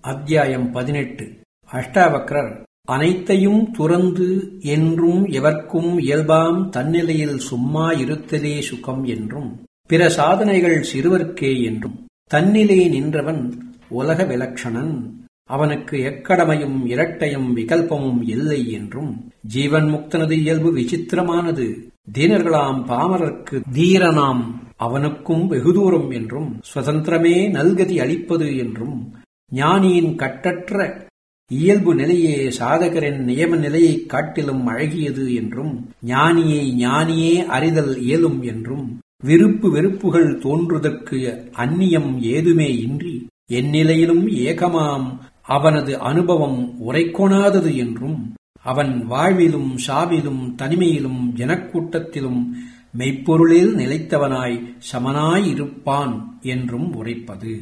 அத்தியாயம் பதினெட்டு அஷ்டாவக்ரர் அனைத்தையும் துறந்து என்றும் எவர்க்கும் இயல்பாம் தன்னிலையில் சும்மா இருத்தலே சுகம் என்றும் பிற சாதனைகள் சிறுவர்க்கே என்றும் தன்னிலே நின்றவன் உலக விலக்ஷணன் அவனுக்கு எக்கடமையும் இரட்டையும் விகல்பமும் இல்லை என்றும் ஜீவன் முக்தனது இயல்பு விசித்திரமானது தீனர்களாம் பாமரர்க்கு தீரனாம் அவனுக்கும் வெகு தூரம் என்றும் சுதந்திரமே நல்கதி அளிப்பது என்றும் ஞானியின் கட்டற்ற இயல்பு நிலையே சாதகரின் நியம நிலையைக் காட்டிலும் அழகியது என்றும் ஞானியை ஞானியே அறிதல் இயலும் என்றும் விருப்பு வெறுப்புகள் தோன்றுதற்கு அந்நியம் ஏதுமே இன்றி எந்நிலையிலும் ஏகமாம் அவனது அனுபவம் உரைக்கொணாதது என்றும் அவன் வாழ்விலும் சாவிலும் தனிமையிலும் ஜனக்கூட்டத்திலும் மெய்ப்பொருளில் நிலைத்தவனாய் சமனாயிருப்பான் என்றும் உரைப்பது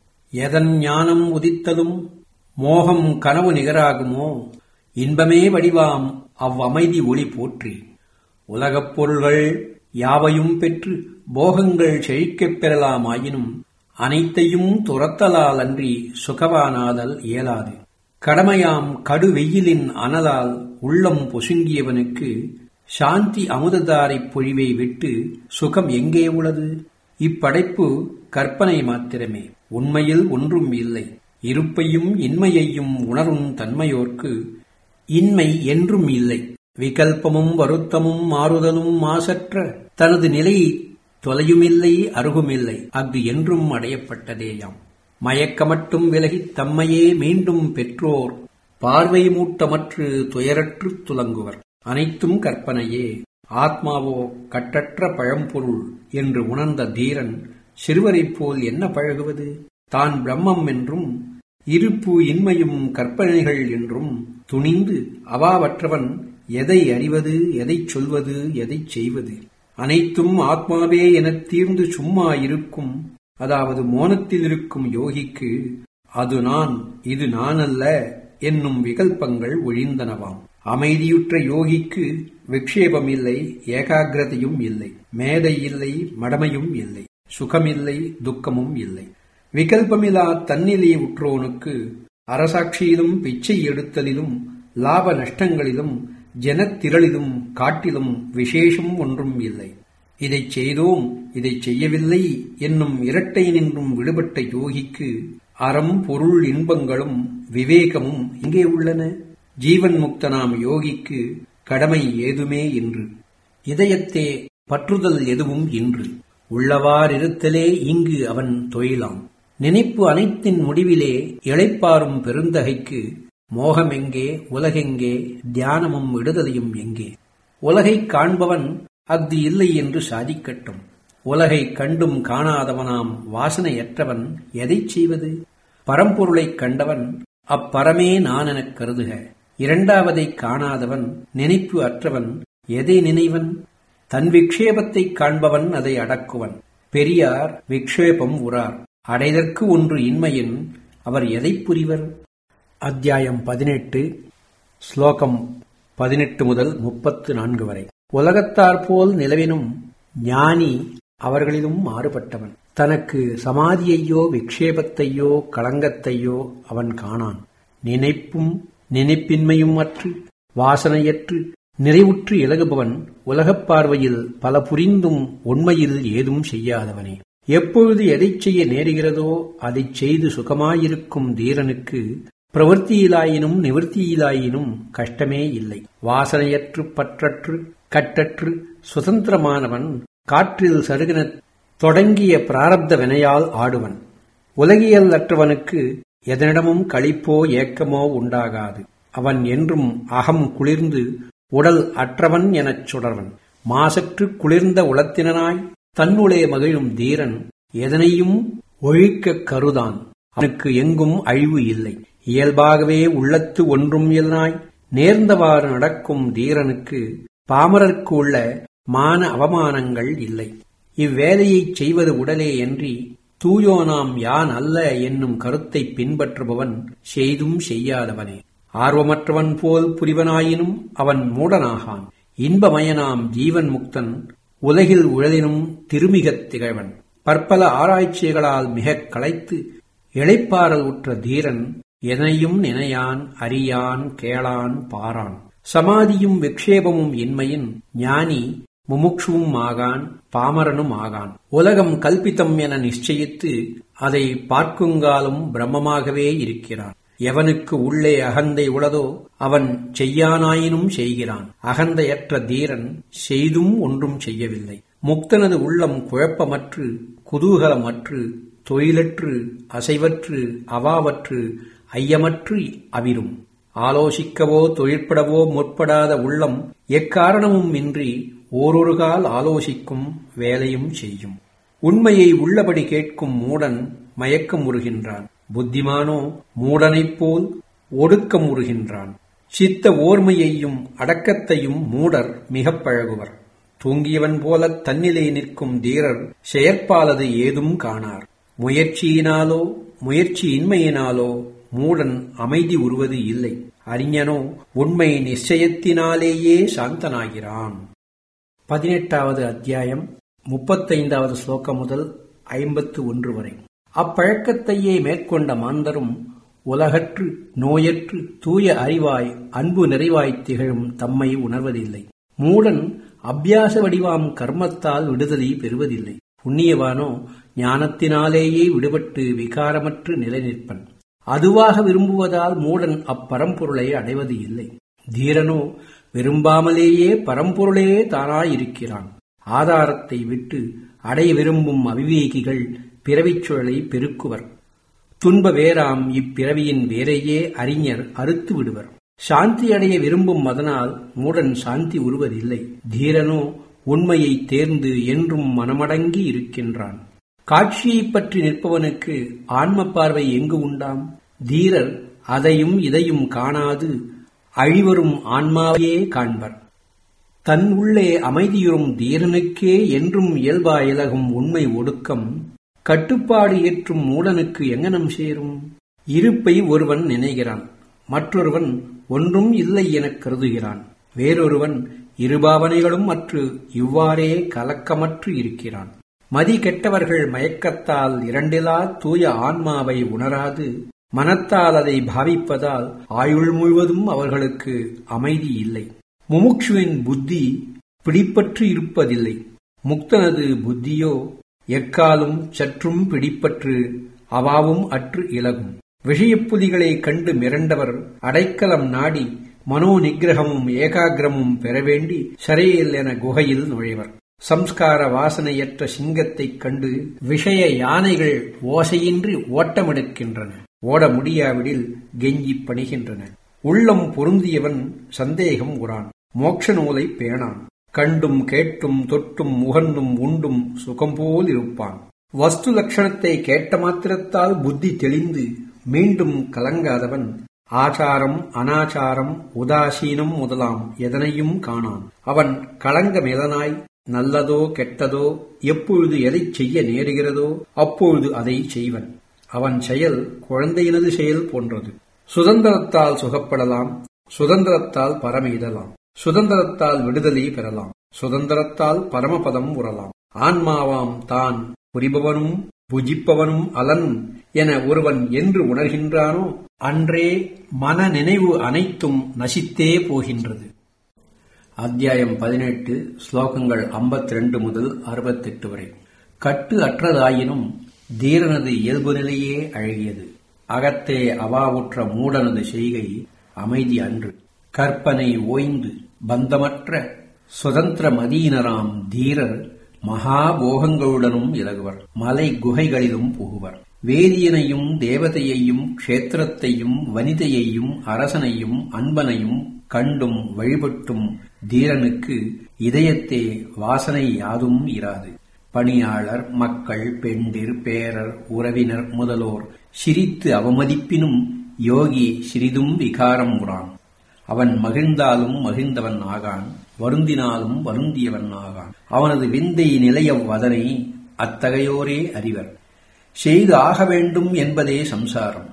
எதன் ஞானம் உதித்தலும் மோகம் கனவு நிகராகுமோ இன்பமே வடிவாம் அவ்வமைதி ஒளி போற்றி உலகப் பொருள்கள் யாவையும் பெற்று போகங்கள் செழிக்கப் பெறலாமாயினும் அனைத்தையும் துரத்தலால் அன்றி சுகவானாதல் இயலாது கடமையாம் கடு வெயிலின் அனலால் உள்ளம் பொசுங்கியவனுக்கு சாந்தி அமுததாரைப் பொழிவை விட்டு சுகம் எங்கே உள்ளது இப்படைப்பு கற்பனை மாத்திரமே உண்மையில் ஒன்றும் இல்லை இருப்பையும் இன்மையையும் உணரும் தன்மையோர்க்கு இன்மை என்றும் இல்லை விகல்பமும் வருத்தமும் மாறுதலும் மாசற்ற தனது நிலை தொலையுமில்லை அருகுமில்லை அஃது என்றும் அடையப்பட்டதேயாம் மயக்கமட்டும் விலகித் தம்மையே மீண்டும் பெற்றோர் பார்வை மூட்டமற்று துயரற்றுத் துலங்குவர் அனைத்தும் கற்பனையே ஆத்மாவோ கட்டற்ற பழம்பொருள் என்று உணர்ந்த தீரன் சிறுவரைப் போல் என்ன பழகுவது தான் பிரம்மம் என்றும் இருப்பு இன்மையும் கற்பனைகள் என்றும் துணிந்து அவாவற்றவன் எதை அறிவது எதைச் சொல்வது எதைச் செய்வது அனைத்தும் ஆத்மாவே எனத் தீர்ந்து சும்மா இருக்கும் அதாவது மோனத்தில் இருக்கும் யோகிக்கு அது நான் இது நான் அல்ல என்னும் விகல்பங்கள் ஒழிந்தனவாம் அமைதியுற்ற யோகிக்கு விக்ஷேபம் இல்லை ஏகாகிரதையும் இல்லை மேதை இல்லை மடமையும் இல்லை சுகமில்லை துக்கமும் இல்லை விகல்பமிலா தன்னிலே உற்றோனுக்கு அரசாட்சியிலும் பிச்சை எடுத்தலிலும் லாப நஷ்டங்களிலும் ஜனத்திரளிலும் காட்டிலும் விசேஷம் ஒன்றும் இல்லை இதைச் செய்தோம் இதைச் செய்யவில்லை என்னும் இரட்டை நின்றும் விடுபட்ட யோகிக்கு அறம் பொருள் இன்பங்களும் விவேகமும் இங்கே உள்ளன ஜீவன் முக்தனாம் யோகிக்கு கடமை ஏதுமே இன்று இதயத்தே பற்றுதல் எதுவும் இன்று உள்ளவாறிருத்தலே இங்கு அவன் தொழிலாம் நினைப்பு அனைத்தின் முடிவிலே இளைப்பாரும் பெருந்தகைக்கு மோகமெங்கே உலகெங்கே தியானமும் விடுதலையும் எங்கே உலகைக் காண்பவன் அஃது இல்லை என்று சாதிக்கட்டும் உலகைக் கண்டும் காணாதவனாம் வாசனையற்றவன் எதைச் செய்வது பரம்பொருளைக் கண்டவன் அப்பரமே நான் எனக் கருதுக இரண்டாவதைக் காணாதவன் நினைப்பு அற்றவன் எதை நினைவன் தன் விக்ஷேபத்தைக் காண்பவன் அதை அடக்குவன் பெரியார் விக்ஷேபம் உறார் அடைதற்கு ஒன்று இன்மையின் அவர் எதைப் புரிவர் அத்தியாயம் பதினெட்டு ஸ்லோகம் பதினெட்டு முதல் முப்பத்து நான்கு வரை உலகத்தார் போல் நிலவினும் ஞானி அவர்களிலும் மாறுபட்டவன் தனக்கு சமாதியையோ விக்ஷேபத்தையோ களங்கத்தையோ அவன் காணான் நினைப்பும் நினைப்பின்மையும் அற்று வாசனையற்று நிறைவுற்று இலகுபவன் உலகப் பார்வையில் பல புரிந்தும் உண்மையில் ஏதும் செய்யாதவனே எப்பொழுது எதைச் செய்ய நேருகிறதோ அதைச் செய்து சுகமாயிருக்கும் தீரனுக்கு பிரவൃத்தியிலாயினும் நிவர்த்தியிலாயினும் கஷ்டமே இல்லை வாசனையற்று பற்றற்று கட்டற்று சுதந்திரமானவன் காற்றில் சருகின தொடங்கிய பிராரப்த வினையால் ஆடுவன் உலகியல் அற்றவனுக்கு எதனிடமும் களிப்போ ஏக்கமோ உண்டாகாது அவன் என்றும் அகம் குளிர்ந்து உடல் அற்றவன் எனச் சுடர்வன் மாசற்று குளிர்ந்த உளத்தினனாய் தன்னுளே மகிழும் தீரன் எதனையும் ஒழிக்கக் கருதான் அவனுக்கு எங்கும் அழிவு இல்லை இயல்பாகவே உள்ளத்து ஒன்றும் இயல்னாய் நேர்ந்தவாறு நடக்கும் தீரனுக்கு பாமரர்க்கு உள்ள மான அவமானங்கள் இல்லை இவ்வேலையைச் செய்வது உடலே என்றி தூயோனாம் யான் அல்ல என்னும் கருத்தை பின்பற்றுபவன் செய்தும் செய்யாதவனே ஆர்வமற்றவன் போல் புரிவனாயினும் அவன் மூடனாகான் இன்பமயனாம் ஜீவன் முக்தன் உலகில் உழலினும் திருமிகத் திகழ்வன் பற்பல ஆராய்ச்சிகளால் மிகக் களைத்து இளைப்பாறல் உற்ற தீரன் எனையும் நினையான் அறியான் கேளான் பாரான் சமாதியும் விக்ஷேபமும் இன்மையின் ஞானி முமுட்சுவும் ஆகான் பாமரனும் ஆகான் உலகம் கல்பித்தம் என நிச்சயித்து அதை பார்க்குங்காலும் பிரம்மமாகவே இருக்கிறான் எவனுக்கு உள்ளே அகந்தை உளதோ அவன் செய்யானாயினும் செய்கிறான் அகந்தையற்ற தீரன் செய்தும் ஒன்றும் செய்யவில்லை முக்தனது உள்ளம் குழப்பமற்று குதூகலமற்று தொழிலற்று அசைவற்று அவாவற்று ஐயமற்று அவிரும் ஆலோசிக்கவோ தொழிற்படவோ முற்படாத உள்ளம் எக்காரணமும் இன்றி ஓரொரு கால் ஆலோசிக்கும் வேலையும் செய்யும் உண்மையை உள்ளபடி கேட்கும் மூடன் மயக்கம் உறுகின்றான் புத்திமானோ மூடனைப் போல் ஒடுக்கம் உறுகின்றான் சித்த ஓர்மையையும் அடக்கத்தையும் மூடர் மிகப் பழகுவர் தூங்கியவன் போல தன்னிலை நிற்கும் தீரர் செயற்பாலது ஏதும் காணார் முயற்சியினாலோ முயற்சியின்மையினாலோ மூடன் அமைதி உருவது இல்லை அறிஞனோ உண்மை நிச்சயத்தினாலேயே சாந்தனாகிறான் பதினெட்டாவது அத்தியாயம் முப்பத்தைந்தாவது ஸ்லோகம் முதல் ஐம்பத்து ஒன்று வரை அப்பழக்கத்தையே மேற்கொண்ட மாந்தரும் உலகற்று நோயற்று தூய அறிவாய் அன்பு நிறைவாய்த் திகழும் தம்மை உணர்வதில்லை மூடன் அபியாச வடிவாம் கர்மத்தால் விடுதலை பெறுவதில்லை புண்ணியவானோ ஞானத்தினாலேயே விடுபட்டு விகாரமற்று நிலை நிற்பன் அதுவாக விரும்புவதால் மூடன் அப்பரம்பொருளை அடைவது இல்லை தீரனோ விரும்பாமலேயே பரம்பொருளே தானாயிருக்கிறான் ஆதாரத்தை விட்டு அடைய விரும்பும் அவிவேகிகள் பிறவிச் சுழலை பெருக்குவர் துன்ப வேறாம் இப்பிறவியின் வேரையே அறிஞர் அறுத்து விடுவர் சாந்தி அடைய விரும்பும் அதனால் மூடன் சாந்தி உருவதில்லை தீரனோ உண்மையை தேர்ந்து என்றும் மனமடங்கி இருக்கின்றான் காட்சியைப் பற்றி நிற்பவனுக்கு ஆன்ம பார்வை எங்கு உண்டாம் தீரர் அதையும் இதையும் காணாது அழிவரும் ஆன்மாவையே காண்பர் தன் உள்ளே அமைதியுறும் தீரனுக்கே என்றும் இயல்பா இலகும் உண்மை ஒடுக்கம் கட்டுப்பாடு ஏற்றும் மூடனுக்கு எங்கனம் சேரும் இருப்பை ஒருவன் நினைகிறான் மற்றொருவன் ஒன்றும் இல்லை எனக் கருதுகிறான் வேறொருவன் இருபாவனைகளும் மற்று இவ்வாறே கலக்கமற்று இருக்கிறான் மதி கெட்டவர்கள் மயக்கத்தால் இரண்டிலா தூய ஆன்மாவை உணராது மனத்தால் அதை பாவிப்பதால் ஆயுள் முழுவதும் அவர்களுக்கு அமைதி இல்லை முமுட்சுவின் புத்தி பிடிப்பற்று இருப்பதில்லை முக்தனது புத்தியோ எக்காலும் சற்றும் பிடிப்பற்று அவாவும் அற்று இலகும் விஷயப்புலிகளைக் கண்டு மிரண்டவர் அடைக்கலம் நாடி மனோ நிகிரகமும் ஏகாகிரமும் பெறவேண்டி சரையில் என குகையில் நுழைவர் சம்ஸ்கார வாசனையற்ற சிங்கத்தைக் கண்டு விஷய யானைகள் ஓசையின்றி ஓட்டமெடுக்கின்றன ஓட முடியாவிடில் கெஞ்சிப் பணிகின்றன உள்ளம் பொருந்தியவன் சந்தேகம் உறான் மோட்ச நூலை பேணான் கண்டும் கேட்டும் தொட்டும் முகந்தும் உண்டும் சுகம்போல் இருப்பான் வஸ்து லட்சணத்தை கேட்ட மாத்திரத்தால் புத்தி தெளிந்து மீண்டும் கலங்காதவன் ஆச்சாரம் அனாச்சாரம் உதாசீனம் முதலாம் எதனையும் காணான் அவன் களங்க மிலனாய் நல்லதோ கெட்டதோ எப்பொழுது எதைச் செய்ய நேருகிறதோ அப்பொழுது அதை செய்வன் அவன் செயல் குழந்தையினது செயல் போன்றது சுதந்திரத்தால் சுகப்படலாம் சுதந்திரத்தால் பரமெய்தலாம் சுதந்திரத்தால் விடுதலை பெறலாம் சுதந்திரத்தால் பரமபதம் உறலாம் ஆன்மாவாம் தான் புரிபவனும் புஜிப்பவனும் அலன் என ஒருவன் என்று உணர்கின்றானோ அன்றே மன நினைவு அனைத்தும் நசித்தே போகின்றது அத்தியாயம் பதினெட்டு ஸ்லோகங்கள் ஐம்பத்தி ரெண்டு முதல் அறுபத்தெட்டு வரை கட்டு அற்றதாயினும் தீரனது இயல்பு நிலையே அழகியது அகத்தே அவாவுற்ற மூடனது செய்கை அமைதி அன்று கற்பனை ஓய்ந்து பந்தமற்ற சுதந்திர மதியினராம் தீரர் மகாபோகங்களுடனும் இலகுவர் மலை குகைகளிலும் புகுவர் வேதியனையும் தேவதையையும் க்ஷேத்திரத்தையும் வனிதையையும் அரசனையும் அன்பனையும் கண்டும் வழிபட்டும் தீரனுக்கு இதயத்தே வாசனை யாதும் இராது பணியாளர் மக்கள் பெண்டிர் பேரர் உறவினர் முதலோர் சிரித்து அவமதிப்பினும் யோகி சிறிதும் விகாரம் உறான் அவன் மகிழ்ந்தாலும் மகிழ்ந்தவன் ஆகான் வருந்தினாலும் வருந்தியவன் ஆகான் அவனது விந்தை நிலைய வதனை அத்தகையோரே அறிவர் செய்து ஆக வேண்டும் என்பதே சம்சாரம்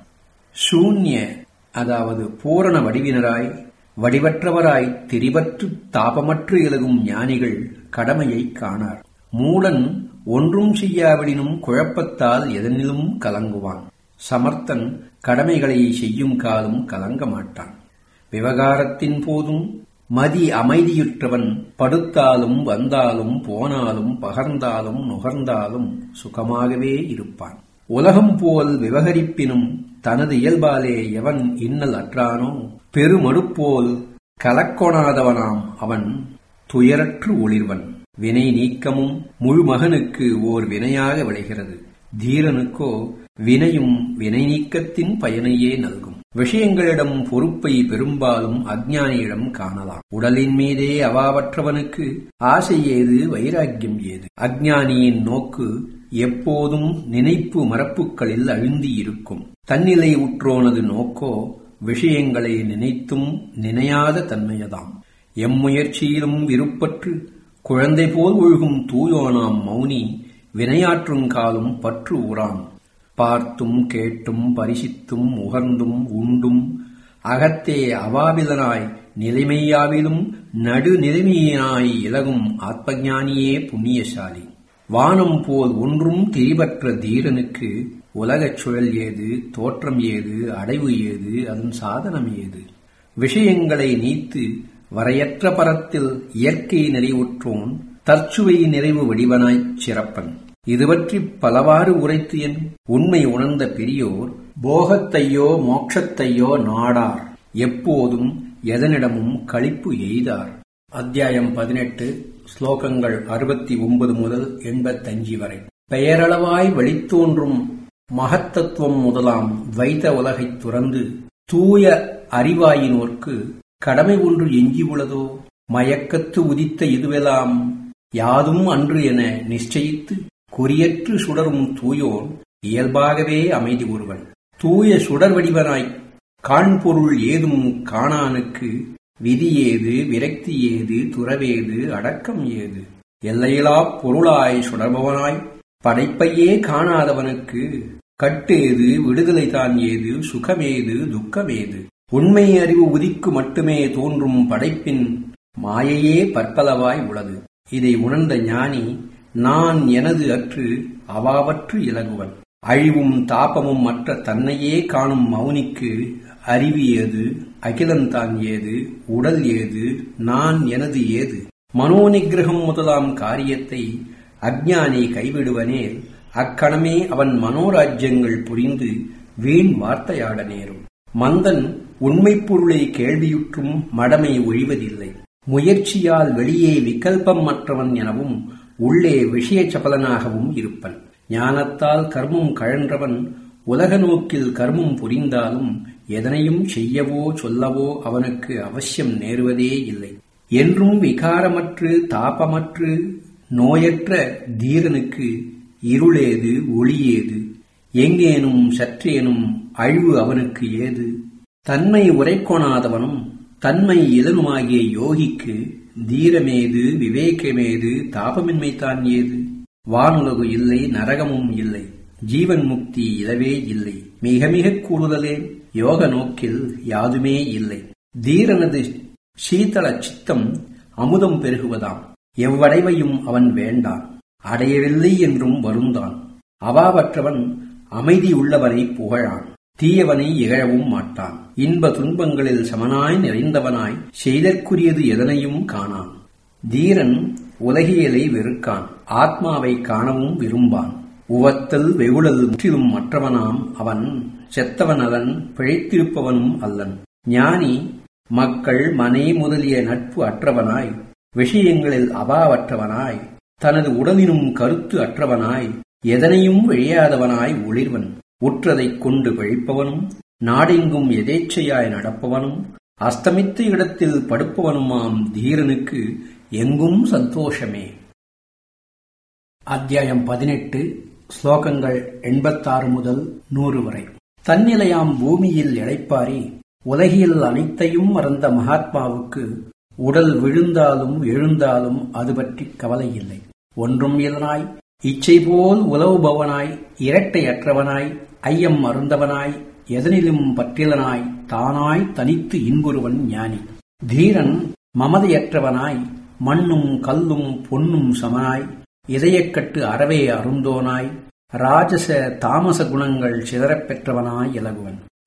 சூன்ய அதாவது பூரண வடிவினராய் வடிவற்றவராய் திரிபற்று தாபமற்று இலகும் ஞானிகள் கடமையை காணார் மூடன் ஒன்றும் செய்யாவிடினும் குழப்பத்தால் எதனிலும் கலங்குவான் சமர்த்தன் கடமைகளை செய்யும் காலும் கலங்க மாட்டான் விவகாரத்தின் போதும் மதி அமைதியுற்றவன் படுத்தாலும் வந்தாலும் போனாலும் பகர்ந்தாலும் நுகர்ந்தாலும் சுகமாகவே இருப்பான் உலகம் போல் விவகரிப்பினும் தனது இயல்பாலே எவன் இன்னல் அற்றானோ பெருமடுப்போல் கலக்கொணாதவனாம் அவன் துயரற்று ஒளிர்வன் வினை நீக்கமும் முழு மகனுக்கு ஓர் வினையாக விளைகிறது தீரனுக்கோ வினையும் வினை நீக்கத்தின் பயனையே நல்கும் விஷயங்களிடம் பொறுப்பை பெரும்பாலும் அஜ்ஞானியிடம் காணலாம் உடலின் மீதே அவாவற்றவனுக்கு ஆசை ஏது வைராக்கியம் ஏது அஜ்ஞானியின் நோக்கு எப்போதும் நினைப்பு மரப்புகளில் அழுந்தி இருக்கும் தன்னிலை உற்றோனது நோக்கோ விஷயங்களை நினைத்தும் நினையாத தன்மையதாம் எம்முயற்சியிலும் விருப்பற்று குழந்தை போல் ஒழுகும் தூயோனாம் மௌனி வினையாற்றும் காலும் பற்று ஊறான் பார்த்தும் கேட்டும் பரிசித்தும் உகர்ந்தும் உண்டும் அகத்தே அவாவிலனாய் நிலைமையாவிலும் நடுநிலைமையினாய் இலகும் ஆத்மஞானியே புண்ணியசாலி வானம் போல் ஒன்றும் திரிபற்ற தீரனுக்கு உலகச் சுழல் ஏது தோற்றம் ஏது அடைவு ஏது அதன் சாதனம் ஏது விஷயங்களை நீத்து வரையற்ற பரத்தில் இயற்கை நிறைவுற்றோன் தற்சுவை நிறைவு வடிவனாய்ச் சிறப்பன் இதுபற்றி பலவாறு உரைத்து என் உண்மை உணர்ந்த பெரியோர் போகத்தையோ மோட்சத்தையோ நாடார் எப்போதும் எதனிடமும் களிப்பு எய்தார் அத்தியாயம் பதினெட்டு ஸ்லோகங்கள் அறுபத்தி ஒன்பது முதல் எண்பத்தஞ்சு வரை பெயரளவாய் வெளித்தோன்றும் மகத்தத்துவம் முதலாம் துவைத உலகைத் துறந்து தூய அறிவாயினோர்க்கு கடமை ஒன்று எஞ்சி உள்ளதோ மயக்கத்து உதித்த இதுவெல்லாம் யாதும் அன்று என நிச்சயித்து குறியற்று சுடரும் தூயோன் இயல்பாகவே அமைதி ஒருவன் தூய சுடர் வடிவனாய் காண்பொருள் ஏதும் காணானுக்கு விதி ஏது விரக்தி ஏது துறவேது அடக்கம் ஏது எல்லையிலா பொருளாய் சுடர்பவனாய் படைப்பையே காணாதவனுக்கு கட்டேது விடுதலை தான் ஏது சுகமேது துக்கமேது உண்மை அறிவு உதிக்கு மட்டுமே தோன்றும் படைப்பின் மாயையே பற்பலவாய் உள்ளது இதை உணர்ந்த ஞானி நான் எனது அற்று அவாவற்று இலகுவன் அழிவும் தாபமும் மற்ற தன்னையே காணும் மௌனிக்கு அறிவு ஏது அகிலந்தான் ஏது உடல் ஏது நான் எனது ஏது மனோநிகிரகம் முதலாம் காரியத்தை அஜ்ஞானி கைவிடுவனேல் அக்கணமே அவன் மனோராஜ்யங்கள் புரிந்து வீண் வார்த்தையாட நேரும் மந்தன் உண்மைப் பொருளை கேள்வியுற்றும் மடமை ஒழிவதில்லை முயற்சியால் வெளியே விகல்பம் மற்றவன் எனவும் உள்ளே விஷய சபலனாகவும் இருப்பன் ஞானத்தால் கர்மம் கழன்றவன் உலக நோக்கில் கர்மம் புரிந்தாலும் எதனையும் செய்யவோ சொல்லவோ அவனுக்கு அவசியம் நேருவதே இல்லை என்றும் விகாரமற்று தாபமற்று நோயற்ற தீரனுக்கு இருளேது ஒளியேது எங்கேனும் சற்றேனும் அழிவு அவனுக்கு ஏது தன்மை உரைக்கொணாதவனும் தன்மை இளனுமாகிய யோகிக்கு தீரமேது விவேகமேது தாபமின்மைத்தான் ஏது வானுலகு இல்லை நரகமும் இல்லை ஜீவன் முக்தி இலவே இல்லை மிக மிக கூடுதலே யோக நோக்கில் யாதுமே இல்லை தீரனது சீதள சித்தம் அமுதம் பெருகுவதாம் எவ்வடைவையும் அவன் வேண்டான் அடையவில்லை என்றும் வருந்தான் அவாவற்றவன் அமைதியுள்ளவனை புகழான் தீயவனை இகழவும் மாட்டான் இன்ப துன்பங்களில் சமனாய் நிறைந்தவனாய் செய்தற்குரியது எதனையும் காணான் தீரன் உலகியலை வெறுக்கான் ஆத்மாவை காணவும் விரும்பான் உவத்தல் வெகுளல் முற்றிலும் மற்றவனாம் அவன் செத்தவன் அல்லன் பிழைத்திருப்பவனும் அல்லன் ஞானி மக்கள் மனை முதலிய நட்பு அற்றவனாய் விஷயங்களில் அபாவற்றவனாய் தனது உடலினும் கருத்து அற்றவனாய் எதனையும் விழையாதவனாய் ஒளிர்வன் உற்றதைக் கொண்டு பிழைப்பவனும் நாடெங்கும் எதேச்சையாய் நடப்பவனும் அஸ்தமித்த இடத்தில் படுப்பவனுமாம் தீரனுக்கு எங்கும் சந்தோஷமே அத்தியாயம் பதினெட்டு ஸ்லோகங்கள் எண்பத்தாறு முதல் நூறு வரை தன்னிலையாம் பூமியில் இழைப்பாரி உலகில் அனைத்தையும் மறந்த மகாத்மாவுக்கு உடல் விழுந்தாலும் எழுந்தாலும் அது பற்றி கவலை இல்லை ஒன்றும் இல்லனாய் இச்சை போல் உலவுபவனாய் இரட்டையற்றவனாய் ஐயம் மருந்தவனாய் எதனிலும் பற்றிலனாய் தானாய் தனித்து இன்புறுவன் ஞானி தீரன் மமதையற்றவனாய் மண்ணும் கல்லும் பொன்னும் சமனாய் இதயக்கட்டு அறவே அருந்தோனாய் ராஜச தாமச குணங்கள் சிதறப் பெற்றவனாய் இலகுவன்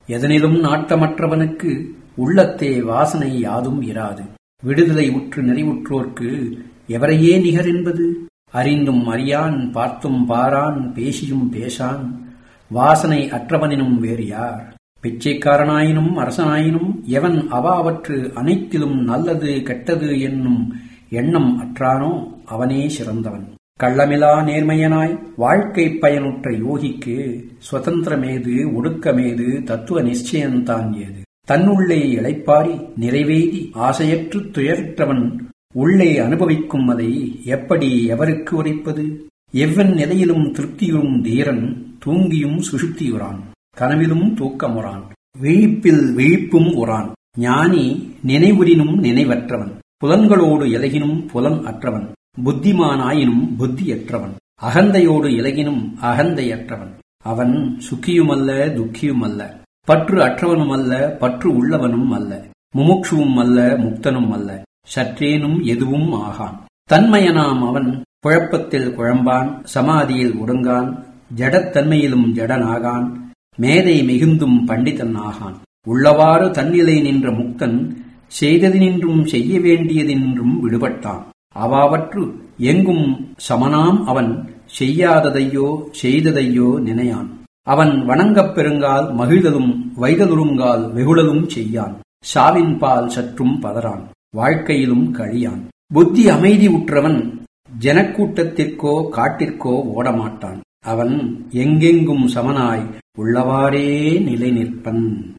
எதனிலும் நாட்டமற்றவனுக்கு உள்ளத்தே வாசனை யாதும் இராது விடுதலை உற்று நெறிவுற்றோர்க்கு எவரையே நிகர் என்பது அறிந்தும் அறியான் பார்த்தும் பாரான் பேசியும் பேசான் வாசனை அற்றவனினும் வேறு யார் பிச்சைக்காரனாயினும் அரசனாயினும் எவன் அவாவற்று அனைத்திலும் நல்லது கெட்டது என்னும் எண்ணம் அற்றானோ அவனே சிறந்தவன் கள்ளமிலா நேர்மையனாய் வாழ்க்கை பயனுற்ற யோகிக்கு சுதந்திரமேது ஒடுக்கமேது தத்துவ நிச்சயம்தான் ஏது தன்னுள்ளே இளைப்பாரி நிறைவேதி ஆசையற்று துயரற்றவன் உள்ளே அனுபவிக்கும் அதை எப்படி எவருக்கு உரைப்பது எவ்வன் நிலையிலும் திருப்தியும் தீரன் தூங்கியும் சுசுப்தியுறான் கனவிலும் தூக்கமுறான் விழிப்பில் விழிப்பும் உறான் ஞானி நினைவுறினும் நினைவற்றவன் புலன்களோடு இலகினும் புலன் அற்றவன் புத்திமானாயினும் புத்தியற்றவன் அகந்தையோடு இலகினும் அகந்தையற்றவன் அவன் சுக்கியுமல்ல துக்கியுமல்ல பற்று அற்றவனுமல்ல பற்று உள்ளவனும் அல்ல முமுட்சுவும் அல்ல முக்தனும் அல்ல சற்றேனும் எதுவும் ஆகான் தன்மயனாம் அவன் குழப்பத்தில் குழம்பான் சமாதியில் ஒடுங்கான் ஜடத்தன்மையிலும் ஜடனாகான் மேதை மிகுந்தும் பண்டிதன் ஆகான் உள்ளவாறு தன்னிலை நின்ற முக்தன் செய்ததினின்றும் செய்ய வேண்டியதினின்றும் விடுபட்டான் அவாவற்று எங்கும் சமனாம் அவன் செய்யாததையோ செய்ததையோ நினையான் அவன் வணங்கப் பெருங்கால் மகிழ்தலும் வைதலுறுங்கால் வெகுளலும் செய்யான் சாவின் பால் சற்றும் பதறான் வாழ்க்கையிலும் கழியான் புத்தி அமைதி உற்றவன் ஜனக்கூட்டத்திற்கோ காட்டிற்கோ ஓடமாட்டான் அவன் எங்கெங்கும் சமனாய் உள்ளவாறே நிலை நிற்பன்